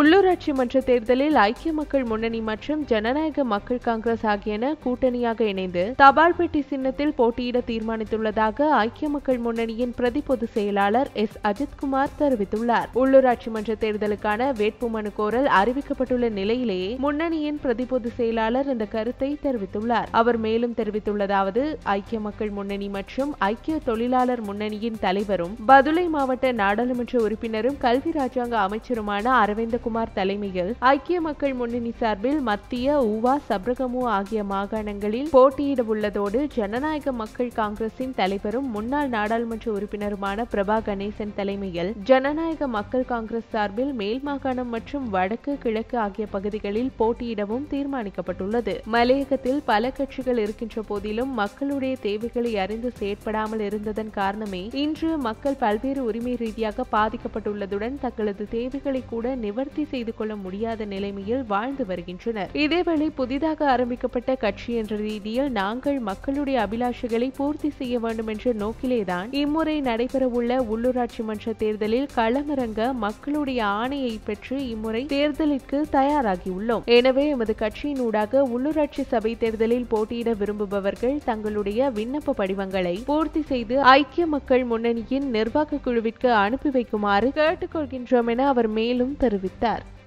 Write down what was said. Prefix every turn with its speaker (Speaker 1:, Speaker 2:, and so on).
Speaker 1: உள்ளூராட்சி மன்ற தேர்தலில் ஐக்கிய மக்கள் முன்னணி மற்றும் ஜனநாயக மக்கள் காங்கிரஸ் ஆகியன கூட்டணியாக இணைந்து தபால் பெட்டி சின்னத்தில் போட்டியிட தீர்மானித்துள்ளதாக ஐக்கிய மக்கள் முன்னணியின் பிரதி பொதுச் செயலாளர் எஸ் அஜித்குமார் தெரிவித்துள்ளார் உள்ளூராட்சி மன்ற தேர்தலுக்கான வேட்புமனு கோரல் அறிவிக்கப்பட்டுள்ள நிலையிலேயே முன்னணியின் பிரதி பொதுச் செயலாளர் இந்த கருத்தை தெரிவித்துள்ளார் அவர் மேலும் தெரிவித்துள்ளதாவது ஐக்கிய மக்கள் முன்னணி மற்றும் ஐக்கிய தொழிலாளர் முன்னணியின் தலைவரும் பதுளை மாவட்ட நாடாளுமன்ற உறுப்பினரும் கல்வி ராஜாங்க அமைச்சருமான அரவிந்தகுமார் தலைமையில் ஐக்கிய மக்கள் முன்னணி சார்பில் மத்திய ஊவா சப்ரகமு ஆகிய மாகாணங்களில் போட்டியிட உள்ளதோடு ஜனநாயக மக்கள் காங்கிரசின் தலைவரும் முன்னாள் நாடாளுமன்ற உறுப்பினருமான பிரபா கணேசன் தலைமையில் ஜனநாயக மக்கள் காங்கிரஸ் சார்பில் மேல் மாகாணம் மற்றும் வடக்கு கிழக்கு ஆகிய பகுதிகளில் போட்டியிடவும் தீர்மானிக்கப்பட்டுள்ளது மலையகத்தில் பல கட்சிகள் இருக்கின்ற போதிலும் மக்களுடைய தேவைகளை அறிந்து செயற்படாமல் இருந்ததன் காரணமே இன்று மக்கள் பல்வேறு உரிமை ரீதியாக பாதிக்கப்பட்டுள்ளதுடன் தங்களது தேவைகளை கூட நிவர்த்தி செய்து கொள்ள முடியாத நிலைமையில் வாழ்ந்து வருகின்றனர் இதேவேளை புதிதாக ஆரம்பிக்கப்பட்ட கட்சி என்ற ரீதியில் நாங்கள் மக்களுடைய அபிலாஷைகளை பூர்த்தி செய்ய வேண்டும் என்ற நோக்கிலேதான் இம்முறை நடைபெறவுள்ள உள்ளூராட்சி மன்ற தேர்தலில் களமிறங்க மக்களுடைய ஆணையை பெற்று இம்முறை தேர்தலிற்கு தயாராகியுள்ளோம் எனவே எமது கட்சியினூடாக உள்ளூராட்சி சபை தேர்தலில் போட்டியிட விரும்புபவர்கள் தங்களுடைய விண்ணப்ப படிவங்களை பூர்த்தி செய்து ஐக்கிய மக்கள் முன்னணியின் நிர்வாக குழுவிற்கு அனுப்பி வைக்குமாறு கேட்டுக்கொள்கின்றோம் என அவர் மேலும் தெரிவித்தார்